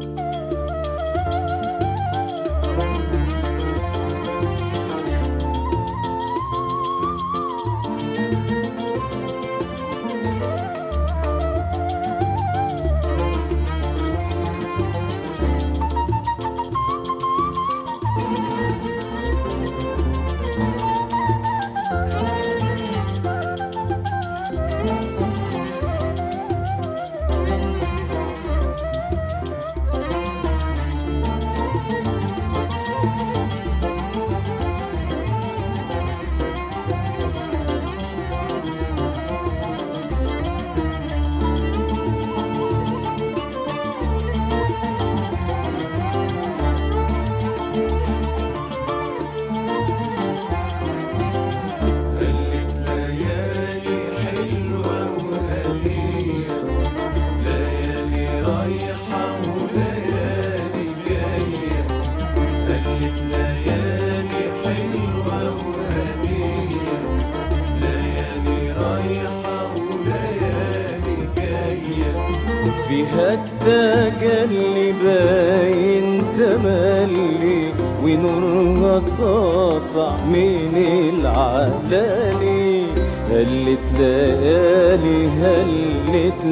هلت ليالي حلوة وهنية ليالي رايحة وليالي جاية هلت ليالي حلوة وهنية ليالي رايحة وليالي جاية فيها التجلي باين تملي ونورها ساطع من العلالي هلت ليالي هلت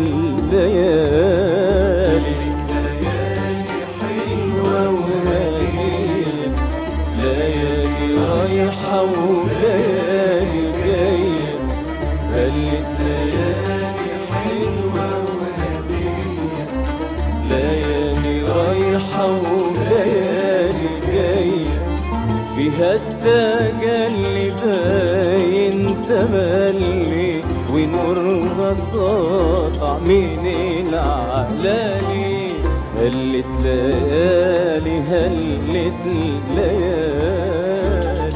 ليالي ليالي حلوة وهنية ليالي رايحة وليالي جاية هلت ليالي حلوة وهنية ليالي رايحة وليالي جاية فيها التجلي باين تملي ونورها ساطع من العلالي هلت ليالي هلت ليالي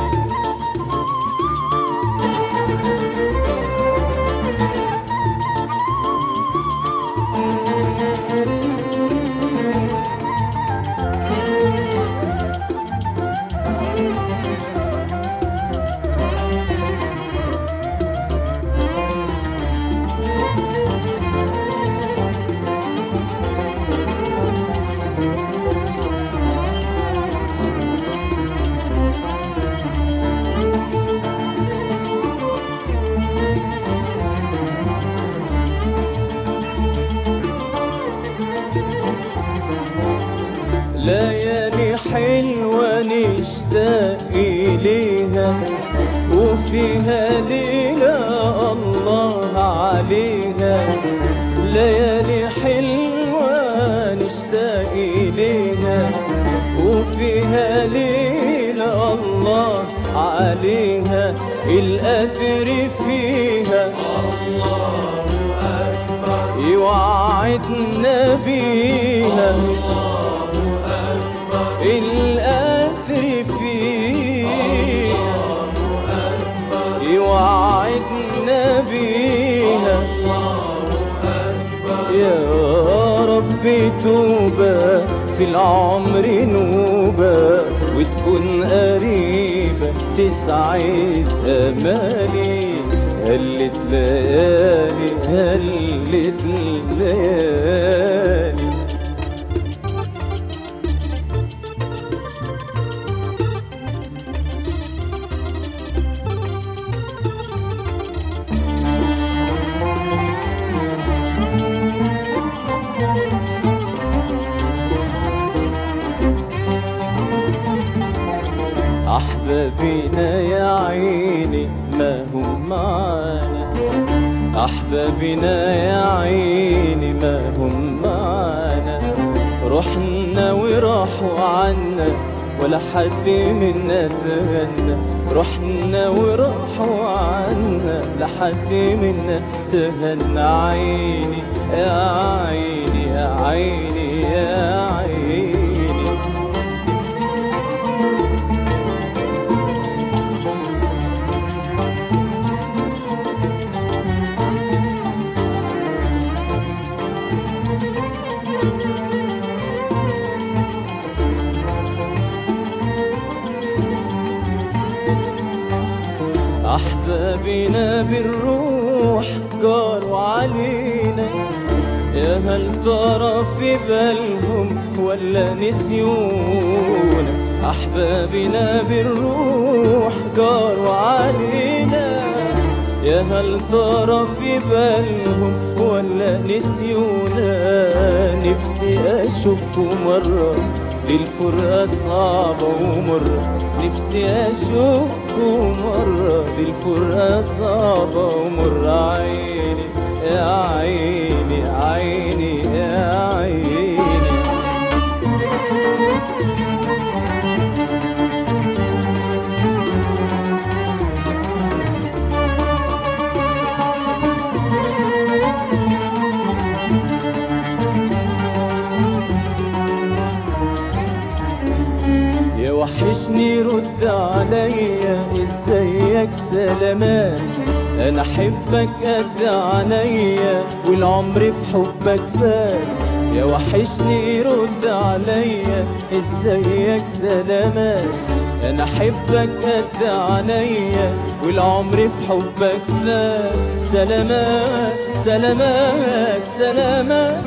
ليالي حلوة نشتاق إليها وفيها ليلة الله عليها ليالي حلوة نشتاق إليها وفيها ليلة الله عليها القدر فيها الله أكبر يوعدنا بيها الله أكبر القدر فيها يوعدنا بيها يا رب توبة في العمر نوبة وتكون قريبة تسعد أمالي هلت ليالي هلت ليالي أحبابنا يا عيني ما هم معانا أحبابنا يا عيني ما هم معانا رحنا وراحوا عنا ولا حد منا تهنى رحنا وراحوا عنا لا حد منا تهنى عيني يا عيني يا عيني يا عيني أحبابنا بالروح جاروا علينا يا يا هل ترى في بالهم ولا نسيونا أحبابنا بالروح جاروا علينا يا هل ترى في بالهم ولا نسيونا نفسي أشوفكم مرة للفرقة صعبة ومرة نفسي أشوفكم مرة للفرقة صعبة ومرة عيني يا عيني عيني يا عيني يا وحشني رد عليا ازيك سلامات انا احبك قد عينيا والعمر في حبك فات يا وحشني رد عليا ازيك سلامات انا احبك قد عينيا والعمر في حبك فات سلامات سلامات سلامات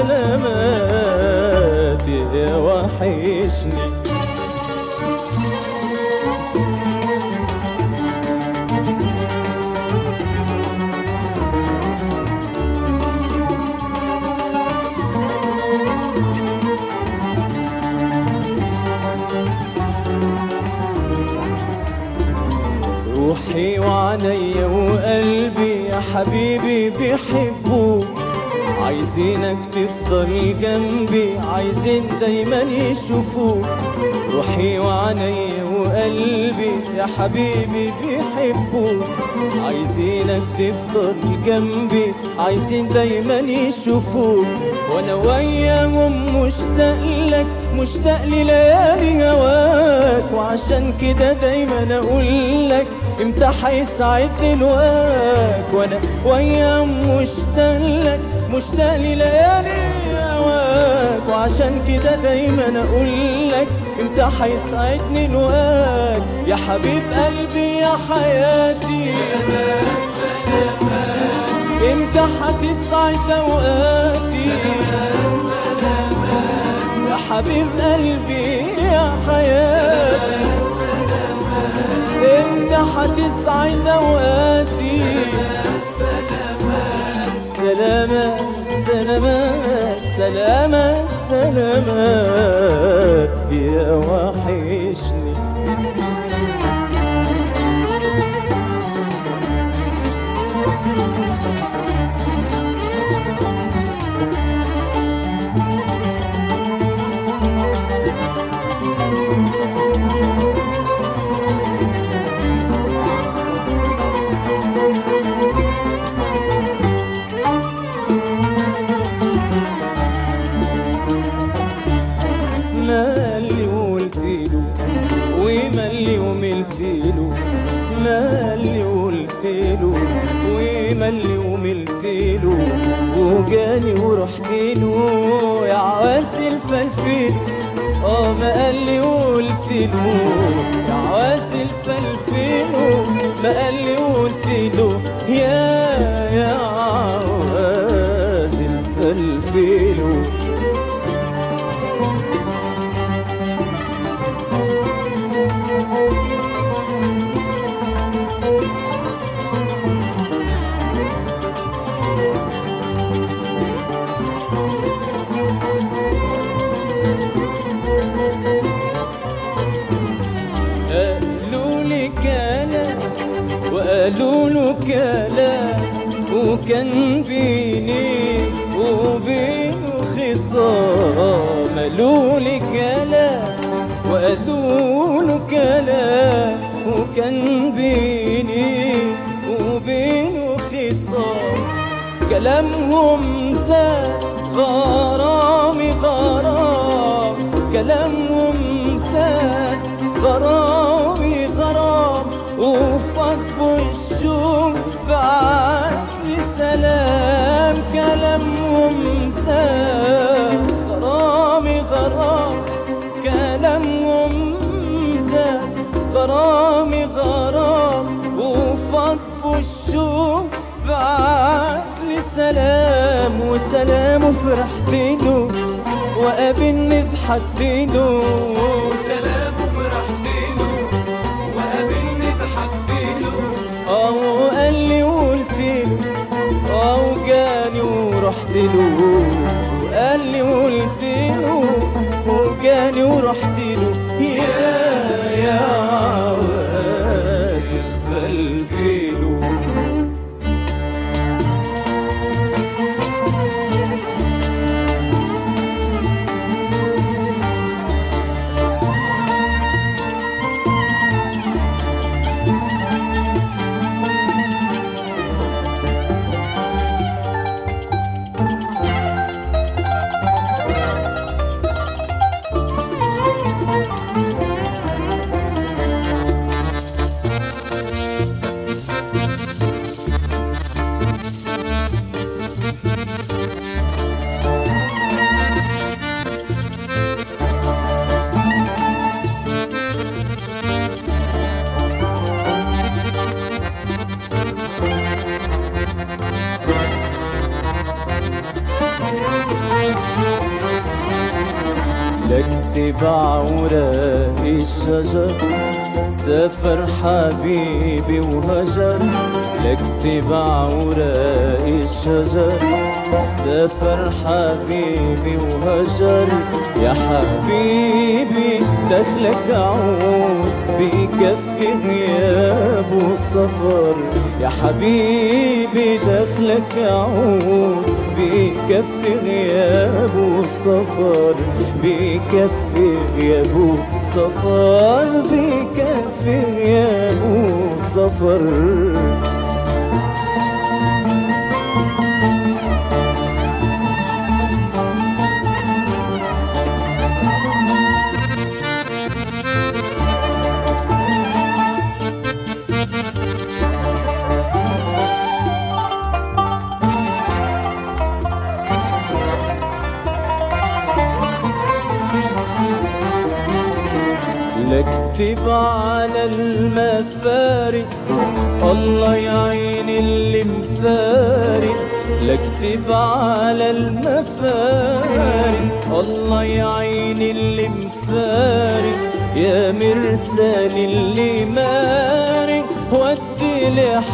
سلامات يا وحشني روحي وعليا وقلبي يا حبيبي بيحبوك عايزينك تفضل جنبي عايزين دايما يشوفوك روحي وعليا وقلبي يا حبيبي بيحبوك عايزينك تفضل جنبي عايزين دايما يشوفوك وانا وياهم مشتاق لك مشتاق لليالي هواك وعشان كده دايما اقول لك امتى هيسعدني الواك وانا وياهم مشتاق لك مشتاق لليالي هواك وعشان كده دايما اقول لك امتى هيسعدني الواك يا حبيب قلبي يا حياتي امتى هتسعد اوقاتي يا حبيب قلبي يا حياتي امتى هتسعد اوقاتي سلامات سلامات سلامات سلامات يا وحشني ما اللي قلت له وما اللي وملت له ما اللي قلت له وما اللي وملت له وجاني ورحت له يا عواس الفلفل اه ما قال لي قلت له يا عواس الفلفل ما قال لي قلت له يا يا عواس الفلفل قالوا لي كلام وقالوا له كلام وكان بيني وبينه خصام قالوا لي كلام وقالوا له كلام وكان بيني وبينه خصام كلامهم زاد غرامي غرام كلامهم زاد غرامي غرام وفضوا الشوق بعت لي سلام كلامهم زاد غرامي غرام كلامهم زاد غرامي غرام وفضوا الشوق بعت لي سلام سلام وسلام وفرحت له وقابلني بحد له سلام وفرحت له وقابلني ضحكت له اه وقال لي وقلت له اه وجاني ورحت له وقال لي وقلت له وجاني ورحت له يا يا عواز فلفله لكتب عوراق الشجر سافر حبيبي وهجر لكتب عوراق الشجر سافر حبيبي وهجر يا حبيبي دخلك عود بكفي غياب وسفر يا حبيبي دخلك عود بكفي غياب وسفر بكفي غياب وسفر بكفي غياب وسفر لكتب على المفارق الله يعين اللي مفارق لكتب على المفارق الله يعين اللي مفارق يا مرسال اللي مارق ودي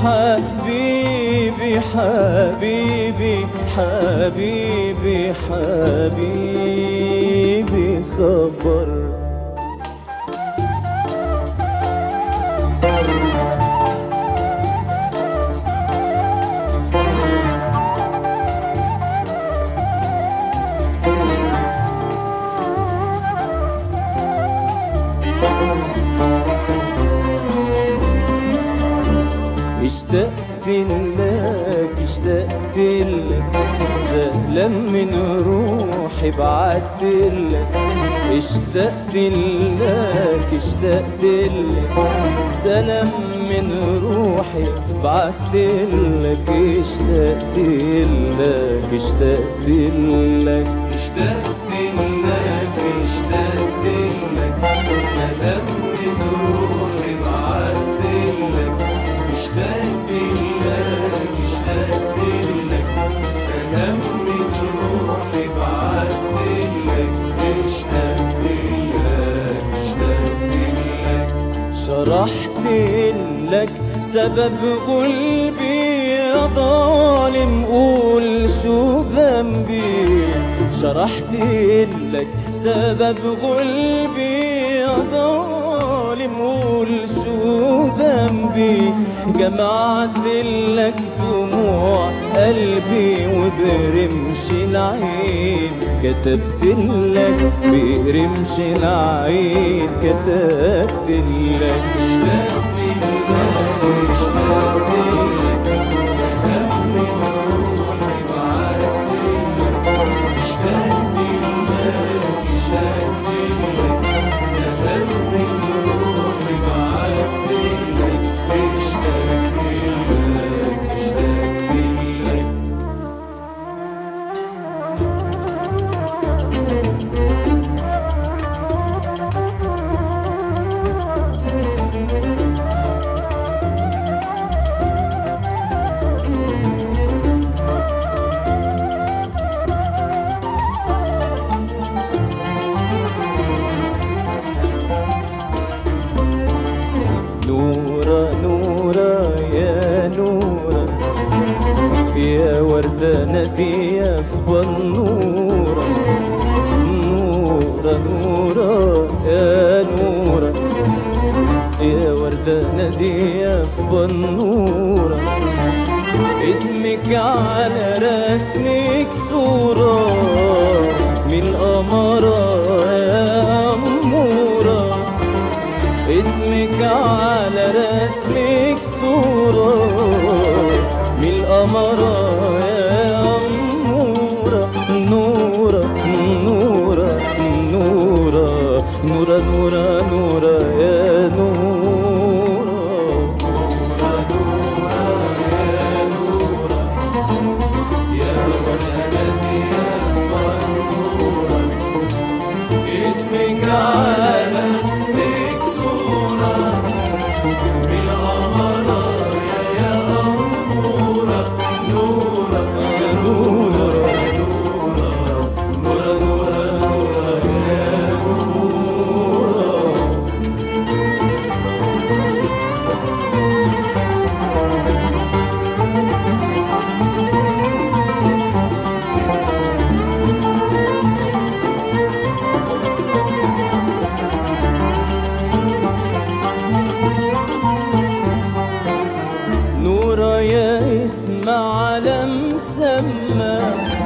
لحبيبي حبيبي حبيبي حبيبي خبر اشتقت لك اشتقت لك سهلا من روحي بعت لك اشتقت لك اشتقت لك سلام من روحي بعت لك اشتقت لك اشتقت لك اشتقت لك اشتقت لك سلام من روحي بعت لك اشتقت لك اشتقت لك سلام من روحي بعت لك اشتقت لك اشتقت لك شرحت لك سبب قلبي يا ظالم قول شو ذنبي شرحت لك سبب قلبي يا ظالم قول شو ذنبي جمعت لك دموع قلبي وبرمش العين كتبت لك برمش العين كتبت لك اشتقت لك اشتقت لك سلام من روحي بعت لك اشتقت لك اشتقت لك سلام من روحي بعت لك اشتقت لك اشتقت لك نادية في بنورة نورة نورة يا نورة يا وردة نادية في بنورة اسمك على رسمك صورة من القمرة يا أمورة اسمك على رسمك صورة من القمرة يا أمورة نورة نورة نورة نورة نورة نورة يا نورة اسمك على اسمك صورة بالقمرة يا يا أمورة نورة يا نورة نورة نورة نورة نورة يا نورة نورة يا اسم على مسمى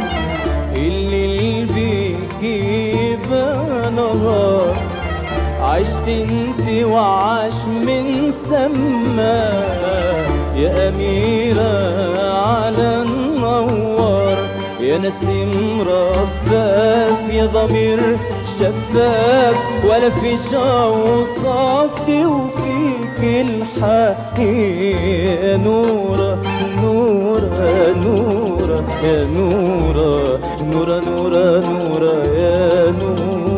اللي بيجيب نهار عشت انت وعاش من سما يا أميرة على النوار يا نسيم رفاف يا ضمير شفاف ولا في اوصاف توفيك الحق يا نورة نورة نورة يا نورة نورة نورة نورة يا نورة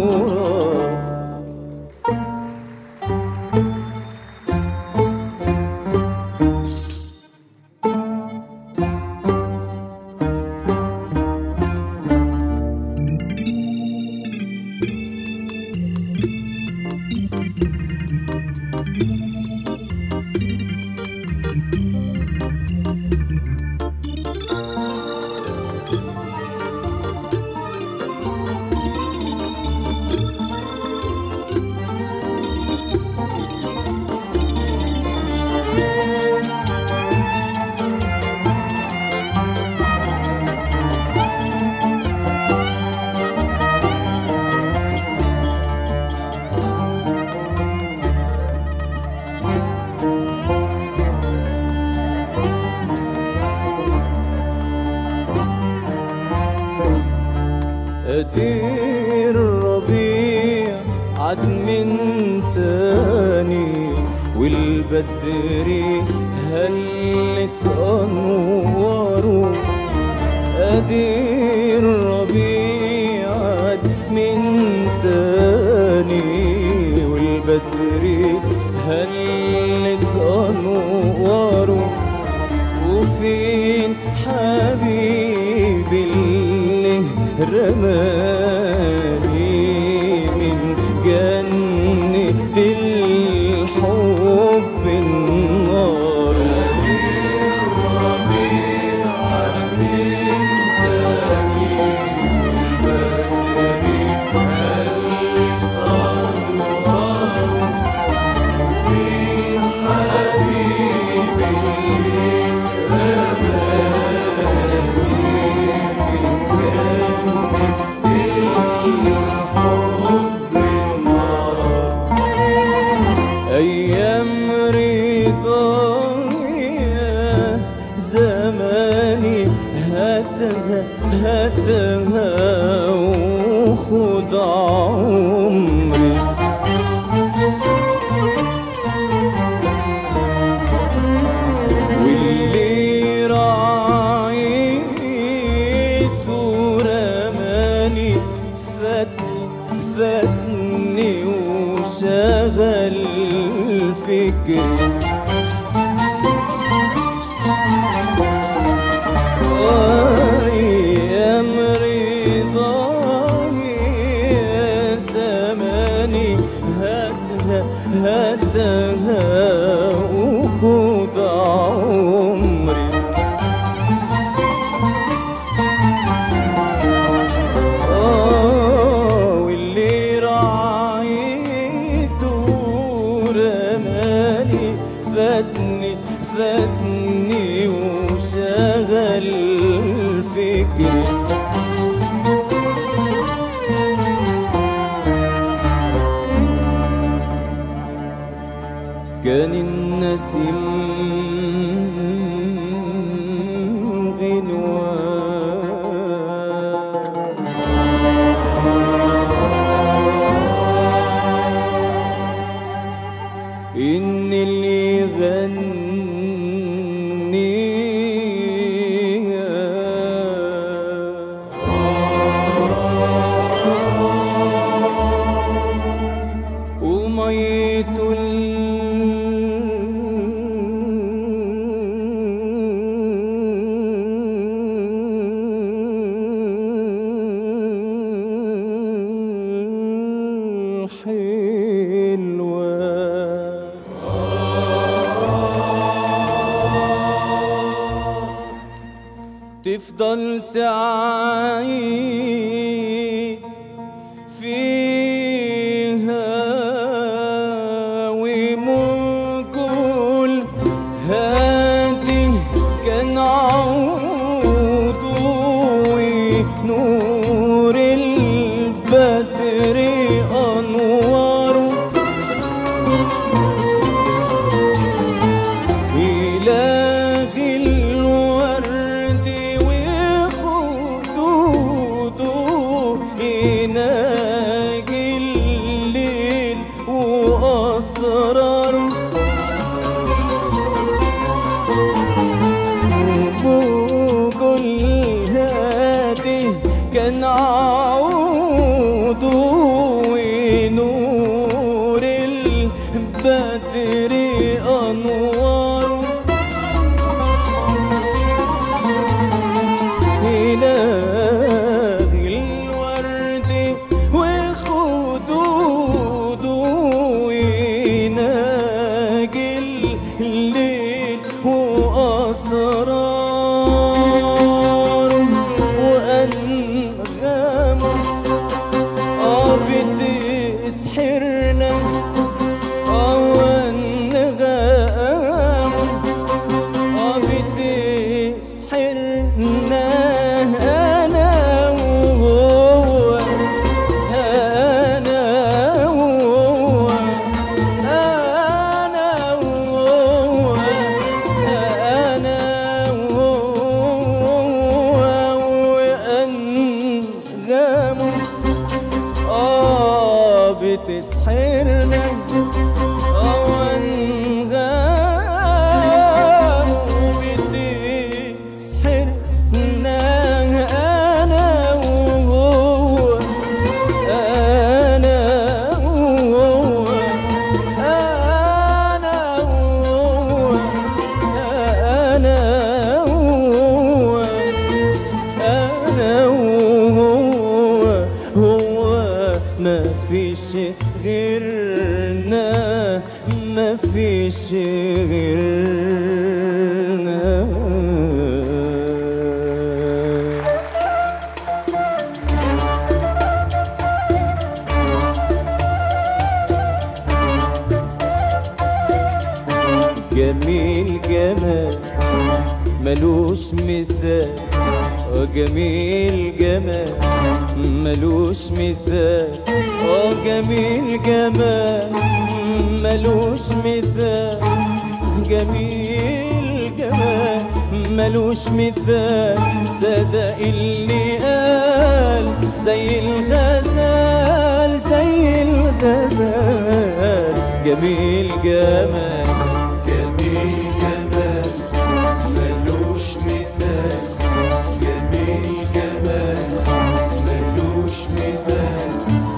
أدير الربيع عد من تاني والبدر هلت أنواره أدير الربيع عد من تاني والبدر هلت أنواره وفين حبيبي اللي رماني من جنة الحب النار أيام رضايا زماني هاتها هاتها وخد عمري واللي راعيته رماني فاتني فاتني وشغل فكري أيام رضاني يا زماني هاتها هاتها وخد عمري كان النسيم غنوان إن اللي يغنيها وميت الحلوة تفضل تعيد فيها ومقول هادي كان عود ونور البدر أنواره إلهي الورد وخدوده يناجي الليل وأسراره وموج الهادي كان عود ونور البدر أنواره إلهي الورد وخدوده يناجي الليل وأسراره وأنغامه آه بتسحرنا آه وأنغامه آه بتسحرنا أنا وهو أنا وهو أنا وهو أنا وهو وأنغامه آه بتسحرنا آه وأنغامه بتسحرنا أنا وهو أنا وهو أنا وهو أنا وهو أنا وهو هو ما فيش غيرنا ما فيش غيرنا جميل جمال ملوش مثال اه جميل جمال ملوش مثال اه جميل جمال ملوش مثال جميل جمال ملوش مثال صدق اللي قال زي الغزال زي الغزال جميل جمال جميل جمال ملوش مثال جميل جمال ملوش مثال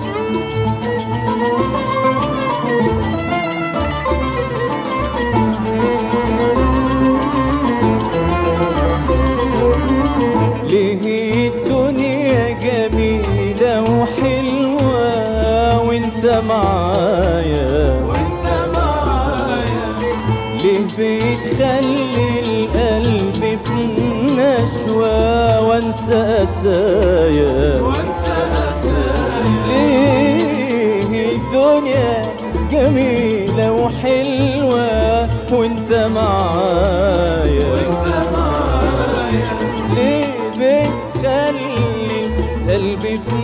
ليه الدنيا جميلة وحلوة وانت معايا وانت معايا ليه بتخلي القلب في نشوة وانسى قسايا وانسى اسايا ليه الدنيا جميلة وحلوة وانت معايا وانت معايا ليه بتخلي قلبي في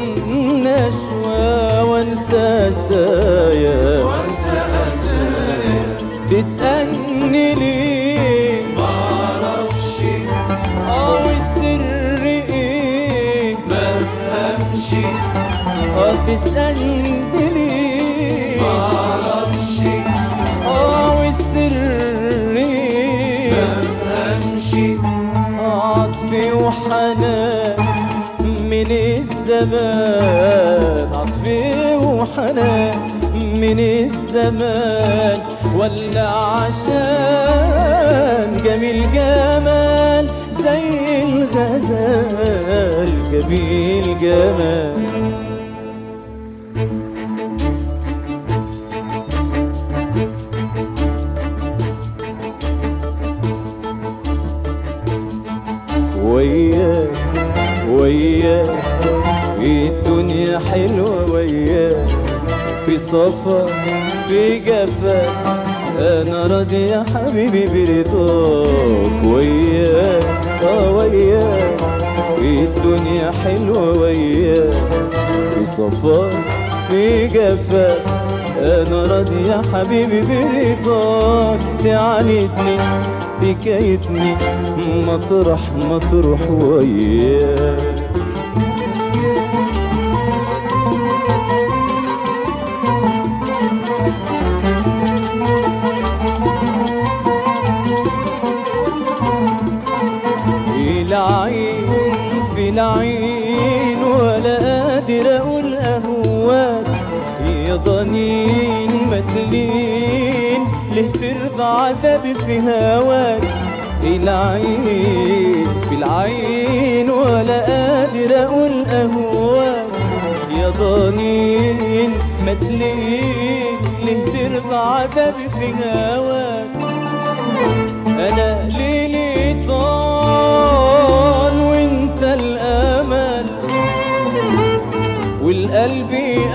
نشوة وانسى سايا وانسى اسايا تسألني ليه معرفش اه والسر ايه مفهمش اه تسألني ليه معرفش اه والسر ايه مفهمش عطفي وحنان من الزمان عطفي وحنان من الزمان ولا عشان جميل جمال زي الغزال جميل جمال وياك وياك الدنيا حلوة وياك في صفا في جفا انا راضي يا حبيبي برضاك وياك اه وياك الدنيا حلوة وياك في صفا في جفا انا راضي يا حبيبي برضاك تعاندني بكايتني مطرح مطرح وياك العين في العين ولا قادر اقول اهواك يا ضنين متلين ليه ترضى عذابي في هواك العين في العين ولا قادر اقول اهواك يا ضنين متلين ليه ترضى عذابي في هواك انا ليلي طال وانت الامل والقلب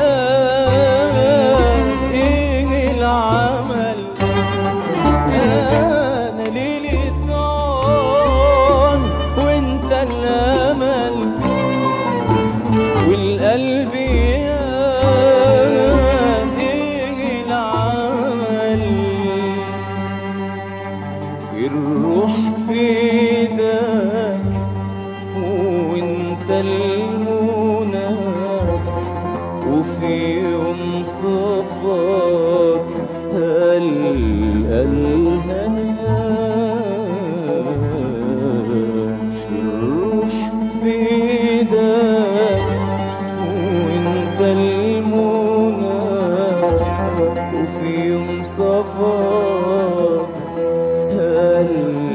قال ايه العمل انا ليلي طال وانت الامل والقلب قال ايه العمل الروح في ايدك وانت المنى وفي يوم صفاك هل الهنا الروح في ايدك وانت المنى وفي يوم صفاك هل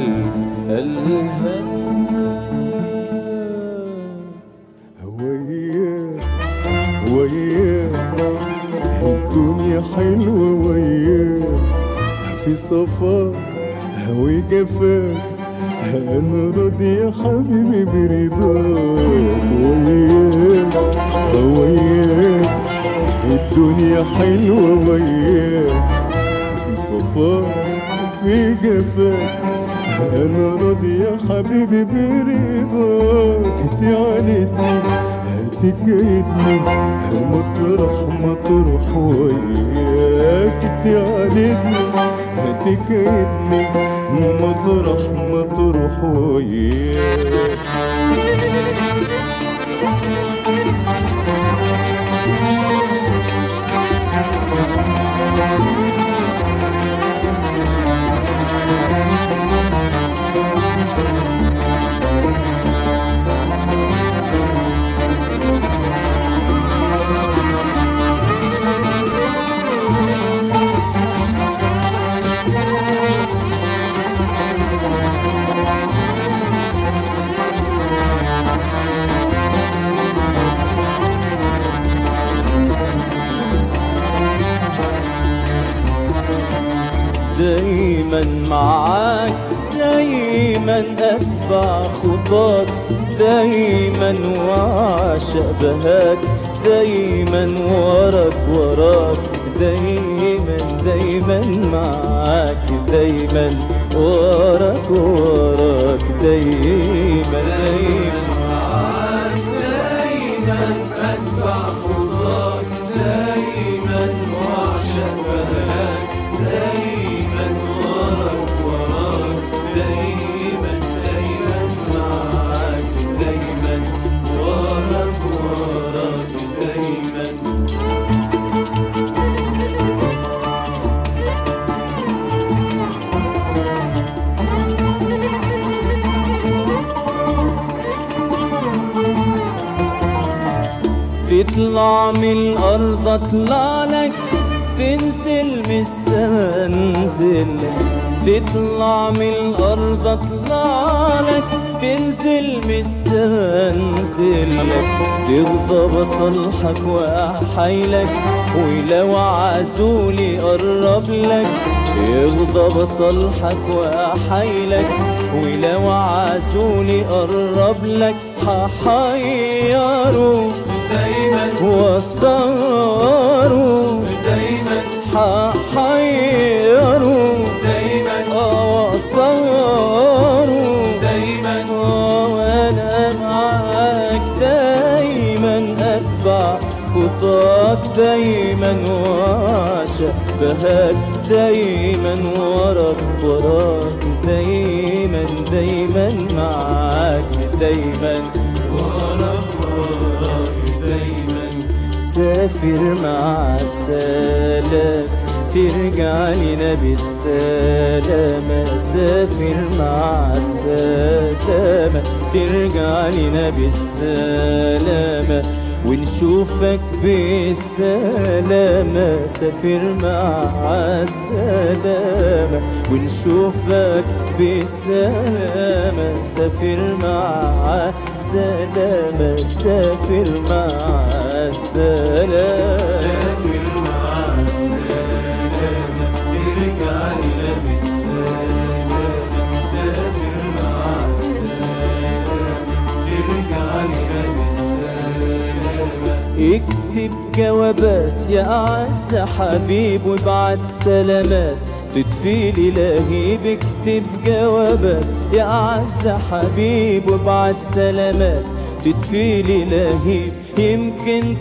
الهنا وياك وياك الدنيا حلوة وياك في صفاك هوي جفاك أنا راضي يا حبيبي برضاك وياك وياك الدنيا حلوة وياك في صفاك في جفاك انا راضي يا حبيبي برضاك تعاندني هتكيدني مطرح مطرح وياك تعاندني هتكيدني مطرح مطرح وياك دايما معاك دايما اتبع خطاك دايما وعشق بهاك دايما وراك وراك دايما دايما معاك دايما وراك وراك دايما دايما دايما أتبع خطاك دايما وأعشق بهاك دايما تطلع من الأرض اطلع لك تنزل من السما انزل لك تطلع من الأرض اطلع لك تنزل من السما انزل لك ترضى بصلحك وأحايلك ولو عزولي قرب لك يرضى بصلحك وأحايلك ولو عزولي قرب لك ححيره دايما وصاروا دايما ححيروا دايما وصاروا دايما وانا معاك دايما اتبع خطاك دايما وعشق بهاك دايما وراك وراك دايما دايما معاك دايما وراك وراك دايما سافر مع السلام ترجع لنا بالسلامة سافر مع السلامة ترجع لنا بالسلامة ونشوفك بالسلامة سافر مع السلامة ونشوفك بالسلامة سافر مع السلامة سافر مع السلامة سافر مع السلامة ارجع لنا بالسلامة سافر مع السلامة ارجع لنا بالسلامة اكتب جوابات يا أعز حبيب وابعت سلامات تدفي لهيب اكتب جوابات يا أعز حبيب وابعت سلامات تدفي لهيب يمكن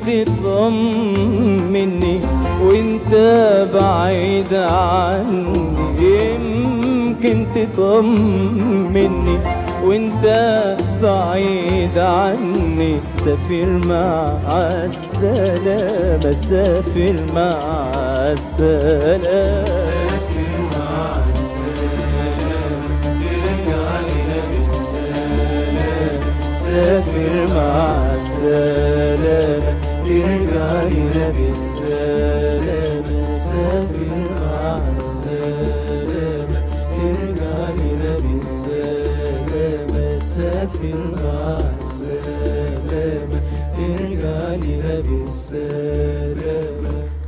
تطمني وانت بعيد عني يمكن تطمني وانت بعيد عني سافر مع السلامة سافر مع السلامة سافر مع السلامة ارجع لنا بالسلامة سافر مع السلامة ترجع لنا بالسلامة سافر مع السلامة ترجع لنا بالسلامة سافر مع السلامة ترجع لنا بالسلامة